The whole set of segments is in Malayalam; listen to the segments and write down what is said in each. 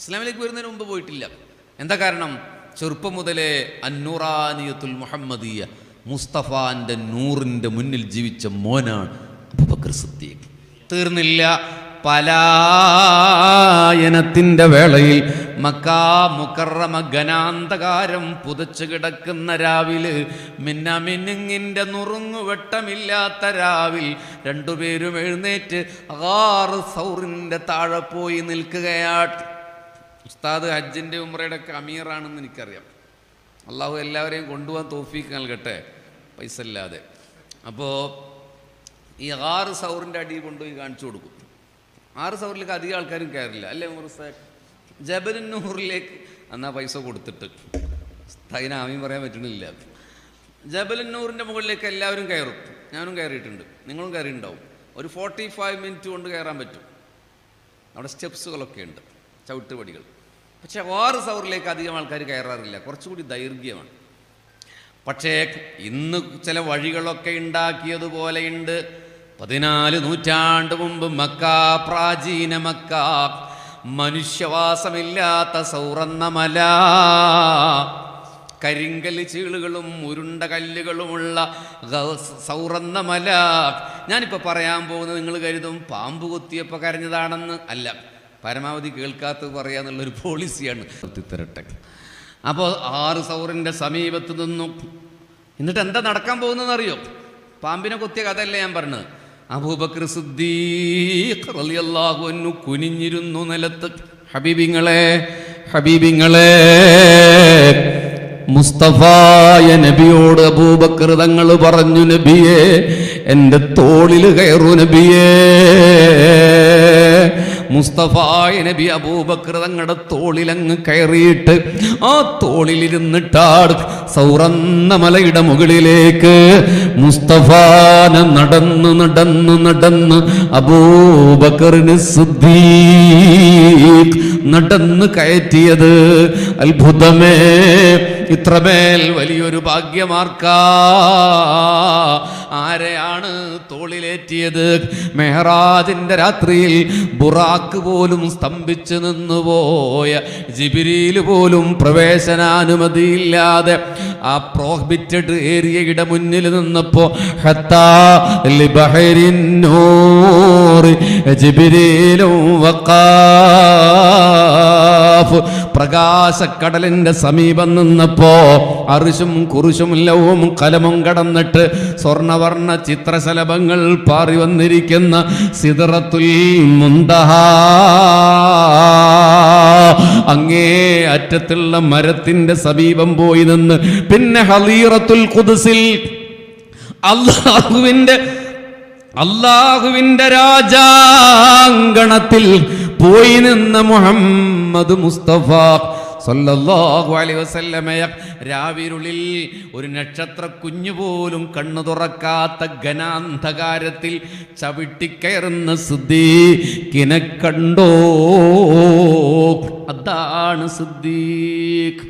ഇസ്ലാമിലേക്ക് വരുന്നതിന് മുമ്പ് പോയിട്ടില്ല എന്താ കാരണം ചെറുപ്പം മുതലേ അന്നൂറാനിയത്തുൽ മുഹമ്മദീയ മുസ്തഫാന്റെ നൂറിന്റെ മുന്നിൽ ജീവിച്ച മോനാണ് അബൂബക്കർ സിദ്ദീഖ് തീർന്നില്ല പലായനത്തിന്റെ വേളയിൽ മക്കാ മുക്കറമ ഘനാന്തകാരം പുതച്ചു കിടക്കുന്ന രാവില് മിന്നമിനുങ്ങിന്റെ നുറുങ്ങുവെട്ടമില്ലാത്ത രാവിൽ രണ്ടുപേരും എഴുന്നേറ്റ് ആറ് സൗറിന്റെ താഴെ പോയി നിൽക്കുകയാണ് ഉസ്താദ് ഹജ്ജിന്റെ ഉമ്രയുടെ ഒക്കെ അമീറാണെന്ന് എനിക്കറിയാം അള്ളാഹു എല്ലാവരെയും കൊണ്ടുപോകാൻ തോഫീക്ക് നൽകട്ടെ പൈസ ഇല്ലാതെ അപ്പോൾ ഈ ആറ് സൗറിൻ്റെ അടിയിൽ കൊണ്ടുപോയി കാണിച്ചു കൊടുക്കും ആറ് സൗറിലേക്ക് അധികം ആൾക്കാരും കയറില്ല അല്ലേ മുറുസേ ജബലിന്നൂറിലേക്ക് എന്നാ പൈസ കൊടുത്തിട്ട് അതിന് ആമീൻ പറയാൻ പറ്റണില്ല ജബലിന്നൂറിൻ്റെ മുകളിലേക്ക് എല്ലാവരും കയറും ഞാനും കയറിയിട്ടുണ്ട് നിങ്ങളും കയറിയിട്ടുണ്ടാവും ഒരു ഫോർട്ടി ഫൈവ് മിനിറ്റ് കൊണ്ട് കയറാൻ പറ്റും അവിടെ സ്റ്റെപ്സുകളൊക്കെ ഉണ്ട് ചവിട്ടുപടികൾ പക്ഷേ ആറ് സൗറിലേക്ക് അധികം ആൾക്കാർ കയറാറില്ല കുറച്ചുകൂടി ദൈർഘ്യമാണ് പക്ഷേ ഇന്ന് ചില വഴികളൊക്കെ ഉണ്ടാക്കിയതുപോലെയുണ്ട് പതിനാല് നൂറ്റാണ്ട് മുമ്പ് മക്ക പ്രാചീന മക്ക മനുഷ്യവാസമില്ലാത്ത സൗറന്ന മല കരിങ്കല് ചീളുകളും ഉരുണ്ട കല്ലുകളുമുള്ള ഗ- സൗറന്ന മല ഞാനിപ്പോൾ പറയാൻ പോകുന്നത് നിങ്ങൾ കരുതും പാമ്പ് കുത്തിയപ്പോൾ കരഞ്ഞതാണെന്ന് അല്ല പരമാവധി കേൾക്കാത്തത് പറയാന്നുള്ളൊരു പോളിസിയാണ് തരട്ടെ അപ്പോൾ ആറ് സൗറിൻ്റെ സമീപത്ത് നിന്നു എന്നിട്ട് എന്താ നടക്കാൻ പോകുന്നതെന്ന് അറിയോ പാമ്പിനെ കുത്തിയ കഥയല്ലേ ഞാൻ പറഞ്ഞത് അബൂബക്കർ സിദ്ദീഖ് റളിയല്ലാഹു അൻഹു കുനിഞ്ഞിരുന്നു നിലത്ത് ഹബീബിങ്ങളെ ഹബീബിങ്ങളെ മുസ്തഫായ നബിയോട് അബൂബക്കർ തങ്ങൾ പറഞ്ഞു നബിയെ എൻ്റെ തോളിൽ കയറു നബിയേ മുസ്തഫായ നബി അബൂബക്കർ തങ്ങളുടെ തോളിലങ്ങ് കയറിയിട്ട് ആ തോളിലിരുന്നിട്ടാട് സൗറന്ന മലയുടെ മുകളിലേക്ക് മുസ്തഫാന നടന്ന് നടന്ന് നടന്ന് അബൂബക്കറിന് സിദ്ദീഖ് നടന്ന് കയറ്റിയത് അത്ഭുതമേ ഇത്രമേൽ വലിയൊരു ഭാഗ്യമാർക്കാ ആരെയാണ് തോളിലേറ്റിയത് മെഹറാജിന്റെ രാത്രിയിൽ ബുറാക്ക് പോലും സ്തംഭിച്ചു നിന്നുപോയ ജിബിരിയിൽ പോലും പ്രവേശനാനുമതിയില്ലാതെ ആ പ്രോഹിബിറ്റഡ് ഏരിയയുടെ മുന്നിൽ നിന്നപ്പോ ഹത്താ ലിബഹരിൻ നൂറ് ജിബിരിയിലും വഖാഫ് പ്രകാശക്കടലിന്റെ സമീപം നിന്നപ്പോ അറുശും കുറുശും ലവും കലമും കടന്നിട്ട് സ്വർണവർണ്ണ ചിത്രശലഭങ്ങൾ പാറി വന്നിരിക്കുന്ന സിദറത്തുൽ മുന്തഹ അങ്ങേ അറ്റത്തുള്ള മരത്തിന്റെ സമീപം പോയി നിന്ന് പിന്നെ ഹലീറത്തുൽ കുദസിൽ അള്ളാഹുവിന്റെ അള്ളാഹുവിന്റെ രാജാങ്കണത്തിൽ പോയി നിന്ന മുഹമ്മദ് മുസ്തഫ സല്ലല്ലാഹു അലൈഹി വസല്ലമയ രാവിരുളിൽ ഒരു നക്ഷത്ര കുഞ്ഞു പോലും കണ്ണു തുറക്കാത്ത ഘനാന്ധകാരത്തിൽ ചവിട്ടിക്കയറുന്ന സിദ്ദീഖിനെ കണ്ടോ അതാണ് സിദ്ദീഖ്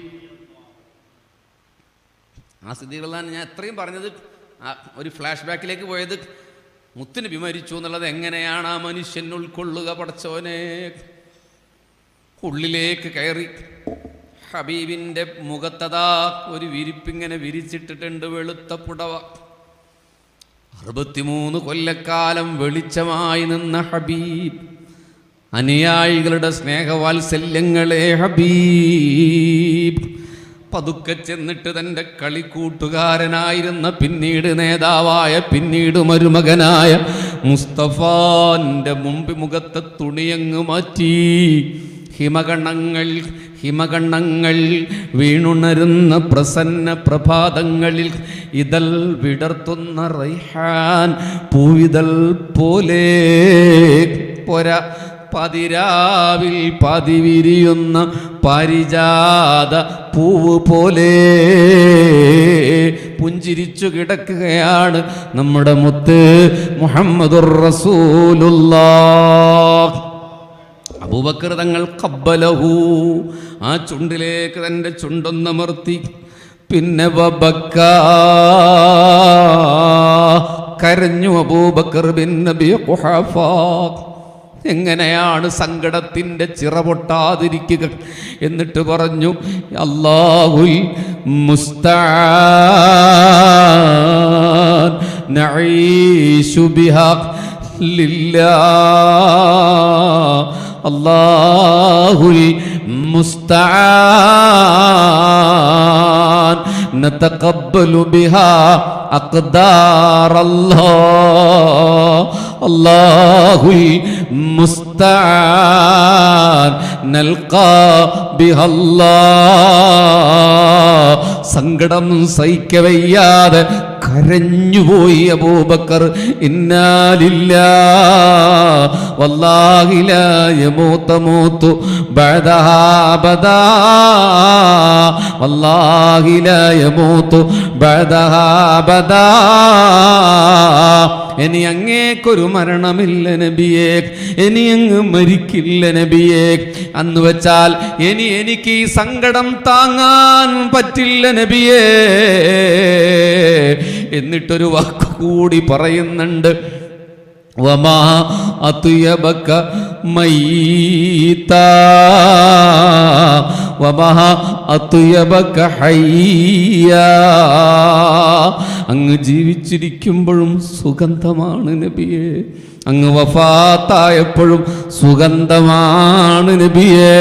ആ സ്ഥിതികളാണ് ഞാൻ എത്രയും പറഞ്ഞത് ആ ഒരു ഫ്ലാഷ് ബാക്കിലേക്ക് പോയത് മുത്തിന് വിമരിച്ചു എന്നുള്ളത് എങ്ങനെയാണ് ആ മനുഷ്യൻ ഉൾക്കൊള്ളുക പടച്ചോനെ ഉള്ളിലേക്ക് കയറി ഹബീബിൻ്റെ മുഖത്തതാ ഒരു വിരിപ്പിങ്ങനെ വിരിച്ചിട്ടിട്ടുണ്ട് വെളുത്ത പുടവ അറുപത്തിമൂന്ന് കൊല്ലക്കാലം വെളിച്ചമായി നിന്ന ഹബീബ് അനുയായികളുടെ സ്നേഹവാത്സല്യങ്ങളെ ഹബീബ് പതുക്കെ ചെന്നിട്ട് തൻ്റെ കളിക്കൂട്ടുകാരനായിരുന്ന പിന്നീട് നേതാവായ പിന്നീട് മരുമകനായ മുസ്തഫാന്റെ മുമ്പ് മുഖത്തെ തുണിയങ്ങ് മാറ്റി ഹിമകണങ്ങൾ ഹിമകണങ്ങൾ വീണുണരുന്ന പ്രസന്ന പ്രഭാതങ്ങളിൽ ഇതൽ വിടർത്തുന്ന റൈഹാൻ പൂവിതൽ പോലെ പോരാ പതിരാവിൽ പതിവിരിയുന്ന പാരിജാത പൂവ് പോലെ പുഞ്ചിരിച്ചു കിടക്കുകയാണ് നമ്മുടെ മുത്ത് മുഹമ്മദുർ റസൂലുള്ളാഹ് അബൂബക്കർ തങ്ങൾ കബ്ബലഹു ആ ചുണ്ടിലേക്ക് തൻ്റെ ചുണ്ടൊന്നമർത്തി പിന്നെ വബക്ക കരഞ്ഞു അബൂബക്കർ ബിൻ നബി ഖുഹാഫ എങ്ങനെയാണ് സങ്കടത്തിൻ്റെ ചിറ പൊട്ടാതിരിക്കുക എന്നിട്ട് പറഞ്ഞു അള്ളാഹുൽ മുസ്താൻ നഈശു ബിഹാ ലില്ലാ അള്ളാഹുൽ മുസ്താൻ نتقبل بها أقدار الله الله المستعان نلقى بها الله സങ്കടം സഹിക്കവയ്യാതെ കരഞ്ഞുപോയി അബൂബക്കർ ഇന്നാലില്ല വല്ലാഹിലായ മൂത്ത മൂത്തു ബദഹാബദാ വല്ലാഹിലായ മൂത്തു ബദഹാബദാ ഇനി അങ്ങേക്കൊരു മരണമില്ല നബിയേ ഇനി അങ്ങ് മരിക്കില്ല നബിയേ അന്ന് വെച്ചാൽ ഇനി എനിക്ക് ഈ സങ്കടം താങ്ങാൻ പറ്റില്ല നബിയേ എന്നിട്ടൊരു വാക്ക് കൂടി പറയുന്നുണ്ട് വമാ അത്തുയബക്ക മയ്യീത്ത വമാ അത്തുയബക്ക ഹയ്യ അങ്ങ് ജീവിച്ചിരിക്കുമ്പോഴും സുഗന്ധമാണ് നബിയെ അങ്ങ് വഫാത്തായപ്പോഴും സുഗന്ധമാണ് നബിയേ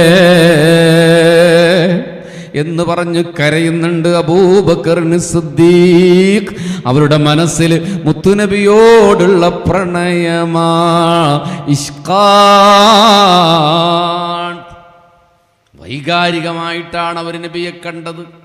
എന്ന് പറഞ്ഞ് കരയുന്നുണ്ട് അബൂബക്കറിന് സിദ്ദീഖ് അവരുടെ മനസ്സിൽ മുത്തുനബിയോടുള്ള പ്രണയമാ ഇഷ്കാൻ വൈകാരികമായിട്ടാണ് അവർ നബിയെ കണ്ടത്